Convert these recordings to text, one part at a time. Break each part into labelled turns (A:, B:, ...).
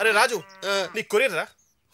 A: అరే రాజు నీ కొరియర్ రా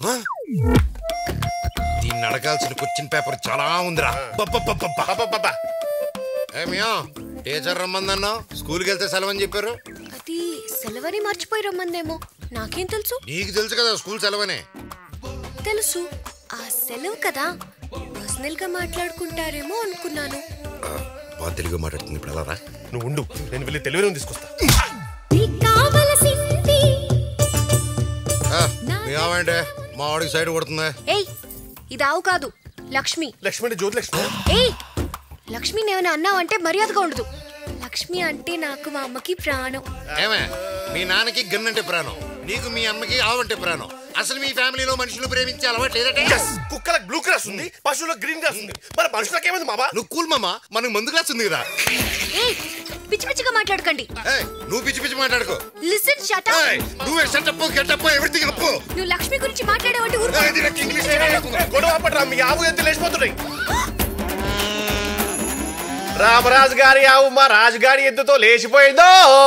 B: దీన్ని అడగాల్సిన క్వశ్చన్ పేపర్ చాలా ఉందిరా
A: అబ్బబ్బబ్బబ్బ.
B: ఏమియో టీచర్ రమ్మందన్నా స్కూల్కి వెళ్తే సెలవని చెప్పారు
C: అది సెలవని మర్చిపోయి రమ్మందేమో నాకేం తెలుసు
B: నీకు తెలుసు కదా స్కూల్ సెలవనే
C: తెలుసు ఆ సెలవు కదా పర్సనల్ గా మాట్లాడుకుంటారేమో అనుకున్నాను
B: బాగా తెలుగు మాట్లాడుతుంది ఇప్పుడు ఎలా రా
A: నువ్వు ఉండు నేను వెళ్ళి తెలివిని తీసుకొస్తా
C: కావలసింది
B: ఆ, మీ ఆవంటే మా వాడికి సైడ్ కొడుతుంది
C: ఏయ్ ఇది ఆవు కాదు లక్ష్మి
A: లక్ష్మి అంటే జ్యోతి లక్ష్మి
C: ఏయ్ లక్ష్మిని ఏమైనా అన్నావంటే మర్యాదగా ఉండదు లక్ష్మి అంటే నాకు మా అమ్మకి ప్రాణం
B: ఏమే మీ నాన్నకి గన్ అంటే ప్రాణం నీకు మీ అమ్మకి ఆవంటే ప్రాణం అసలు మీ ఫ్యామిలీలో మనుషులు ప్రేమించే అలవాటు లేదటే
A: Yes, కుక్కలకు బ్లూ క్రాస్ ఉంది పశువులకు గ్రీన్ క్రాస్ ఉంది మరి మనుషులకు ఏమైంది మామా
B: నువ్వు కూల్ మామ మనకు మందు గ్లాస్ ఉంది కదా
C: ఏయ్ పిచ్చి పిచ్చిగా మాట్లాడకండి
B: ఏయ్, నువ్వు పిచ్చి పిచ్చి మాట్లాడుకో
C: లిసన్ షట్
B: ఏయ్, నువ్వే సెటప్ గెటప్ ఎవ్రీథింగ్ అప్పు
C: నువ్వు లక్ష్మి గురించి మాట్లాడావంటే ఊరుకో
B: ఏయ్, ఇది నాకు ఇంగ్లీష్
A: గొడవ పడరా మీ ఆవు ఎంత లేచిపోతున్నాయి రామరాజు గారి ఆవు మా రాజుగారి ఎద్దుతో లేచిపోయిందో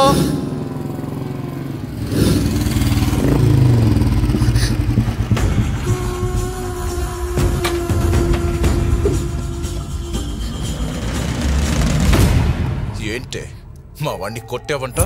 D: ఏంటే మా వాణ్ణి కొట్టావంట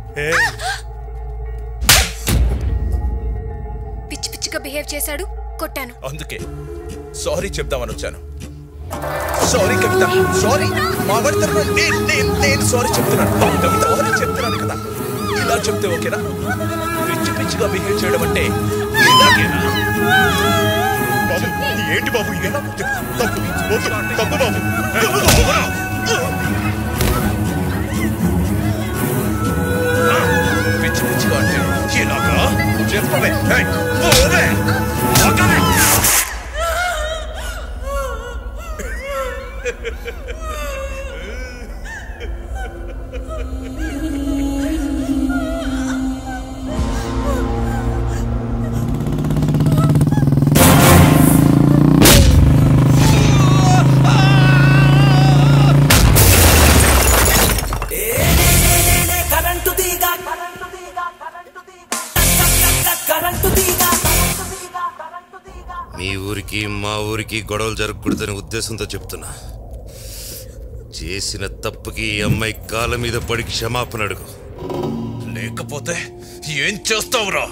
C: పిచ్చి పిచ్చిగా బిహేవ్ చేశాడు కొట్టాను
D: అందుకే సారీ చెప్దామని వచ్చాను సారీ కవిత సారీ మా వాడి తరఫున నేను నేను నేను సారీ చెప్తున్నాను కవిత సారీ చెప్తున్నాను కదా ఇలా చెప్తే ఓకేనా పిచ్చి పిచ్చిగా బిహేవ్ చేయడం అంటే ఇలాగేనా
A: బాబు ఏంటి బాబు ఇది తప్పు వద్దు, తప్పు బాబు
D: పిచ్చి పిచ్చిగా అంటే ఇలాగా చెప్పవే ఏయ్, పోవే. ఆగవే.
E: కరెంటు తీగ కరెంటు తీగ
B: మీ ఊరికి మా ఊరికి గొడవలు జరగకూడదనే ఉద్దేశంతో చెప్తున్నా చేసిన తప్పుకి ఈ అమ్మాయి కాళ్ళ మీద పడి క్షమాపణ అడుగు
D: లేకపోతే ఏం చేస్తావురా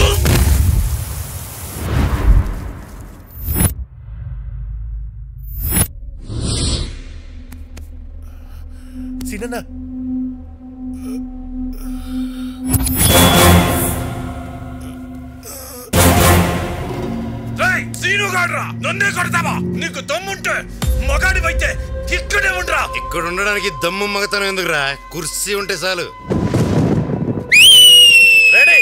A: సీనన్న
D: రేయ్, సీనుగాడ్రా నన్నే కొడతావా నీకు దమ్ముంటే మగాడివైతే ఇక్కడే ఉండరా
B: ఇక్కడ ఉండడానికి దమ్ము మగతనం ఎందుకురా కుర్సీ ఉంటే చాలు
A: రెడీ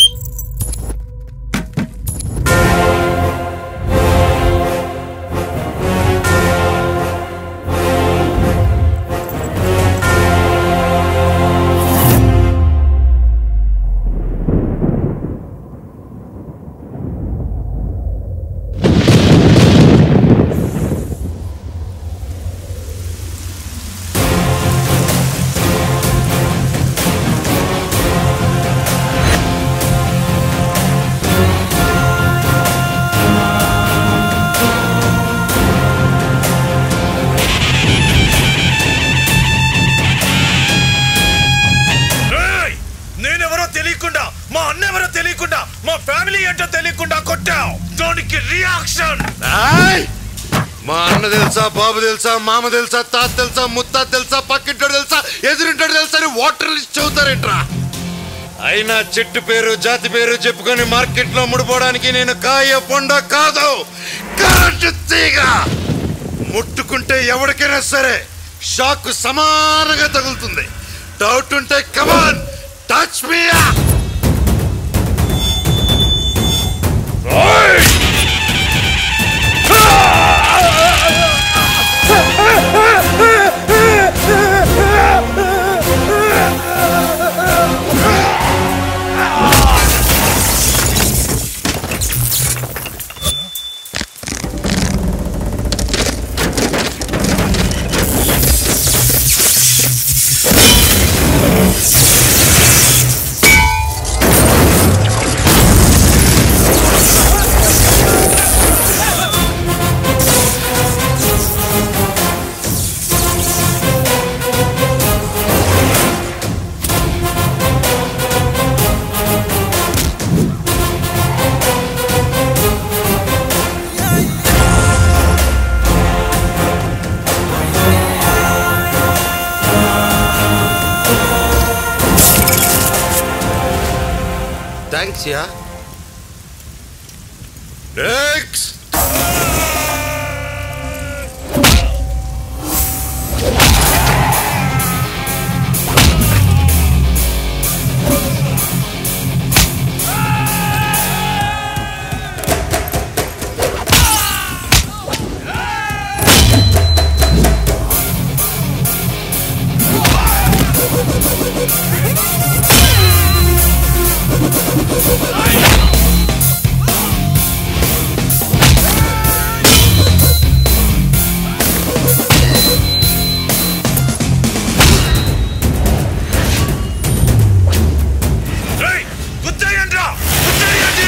D: రేయ్, నేనెవరో తెలియకుండా మా అన్నెవరో తెలియకుండా మా ఫ్యామిలీ ఏంటో తెలియకుండా కొట్టావు దానికి రియాక్షన్
B: ఆయ్! మా అన్న తెలుసా బాబు తెలుసా మామ తెలుసా తాత తెలుసా ముత్తా తెలుసా పక్కింటాడు తెలుసా ఎదురింటాడు తెలుసా అని వాటర్ లిస్ట్ చదువుతారేంట్రా అయినా చెట్టు పేరు జాతి పేరు చెప్పుకొని మార్కెట్ లో ముడిపోవడానికి నేను కాయ పొండ కాదు కరెంటు తీగ ముట్టుకుంటే ఎవరికైనా సరే షాక్ సమానంగా తగులుతుంది డౌట్ ఉంటే come on touch me thanks yeah next
A: గుర్తయ్యండ్రా గుర్తయ్యండి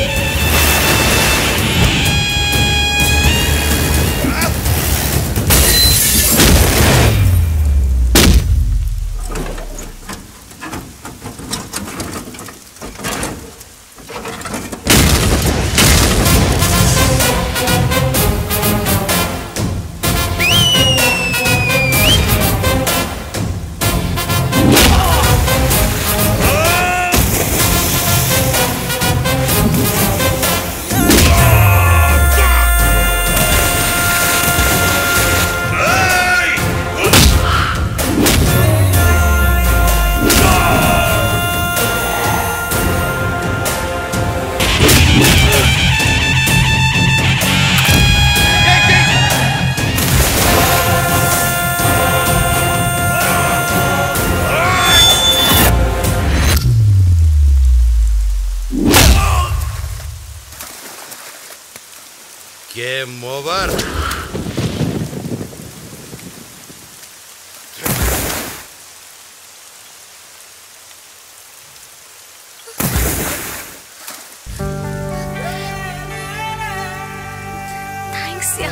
B: గేమ్ ఓవర్
C: థ్యాంక్స్ యా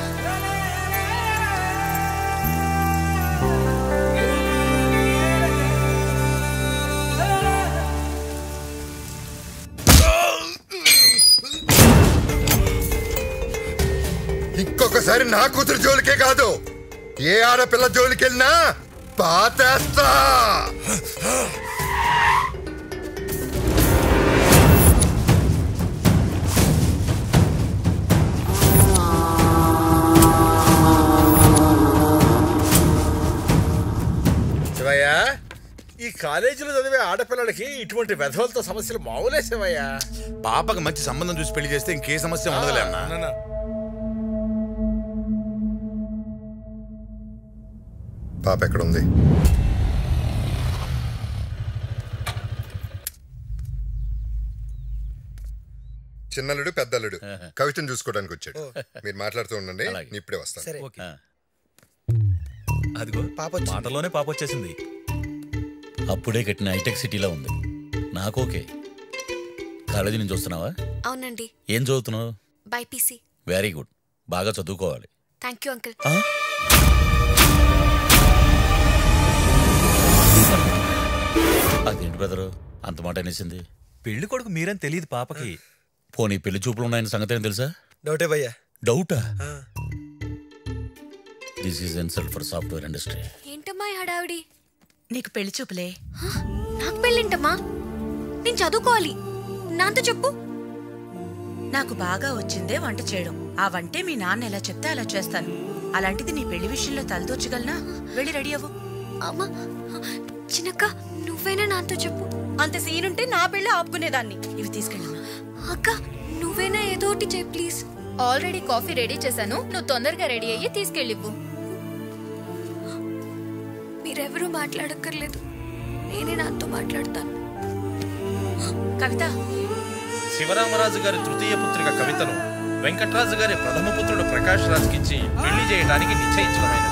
B: ఇంకొకసారి నా కూతురు జోలికే కాదు ఏ ఆడపిల్ల జోలికెళ్ళినా పాతేస్తా
F: శివయ్య ఈ కాలేజీలో చదివే ఆడపిల్లలకి ఇటువంటి వెధవలతో సమస్యలు మామూలే శివయ్య
A: పాపకి మంచి సంబంధం చూసి పెళ్లి చేస్తే ఇంకే సమస్య ఉండదులే అన్న
F: నాన్న.
B: పాప ఎక్కడుంది చిన్నల్లుడు పెద్దల్లుడు కవితను చూసుకోవడానికి వచ్చాడు మీరు మాట్లాడుతూ ఉండండి నేను ఇప్పుడే వస్తాను
G: ఆ. అదిగో మాటలోనే పాప వచ్చేసింది అప్పుడే కట్టిన హైటెక్ సిటీలో ఉంది నాకు ఓకే కాలేజీ నుంచి వస్తున్నావా
C: అవునండి
G: ఏం చదువుతున్నావు
C: బైపీసీ
G: వెరీ గుడ్ బాగా చదువుకోవాలి
C: థ్యాంక్ యూ అంకుల్
G: ఆ? అదేంటి బ్రదరు అంత మాట అనేసింది
H: పెళ్లి కొడుకు మీరని తెలియదు పాపకి
G: పోనీ పెళ్లి చూపులు ఉన్నాయని సంగతి ఏం తెలుసా
I: డౌటే భయ్యా
G: డౌటా this is insult for software industry
C: ఏంటమ్మా ఈ హడావిడి
J: నీకు పెళ్లి చూపులే
C: హ? నాకు పెళ్ళేంటమ్మా నేను చదువుకోవాలి నాతో చెప్పు
J: నాకు బాగా వచ్చిందే వంట చేయడం ఆ వంటే మీ నాన్న ఎలా చెప్తే అలా చేస్తాను అలాంటిది నీ పెళ్లి విషయంలో తలదూర్చగలనా వెళ్ళి రెడీ అవ్వు
C: అమ్మా చిన్నక్క నువ్వేనా నాతో చెప్పు
J: అంత సీనుంటే నా పెళ్లి ఆపుకునేదాన్ని ఇవి తీసుకెళ్ళమ్మా
C: అక్క నువ్వేనా ఏదో ఒకటి చేయి ప్లీజ్
K: ఆల్రెడీ కాఫీ రెడీ చేశాను నువ్వు తొందరగా రెడీ అయ్యి తీసుకెళ్ళివ్వు
C: మీరెవరూ మాట్లాడక్కర్లేదు నేనే నాతో మాట్లాడతాను
J: కవిత
D: శివరామరాజు గారి తృతీయ పుత్రిక కవితను వెంకట్రాజు గారి ప్రథమ పుత్రుడు ప్రకాష్ రాజుకిచ్చి పెళ్లి చేయడానికి నిశ్చయించడమైనది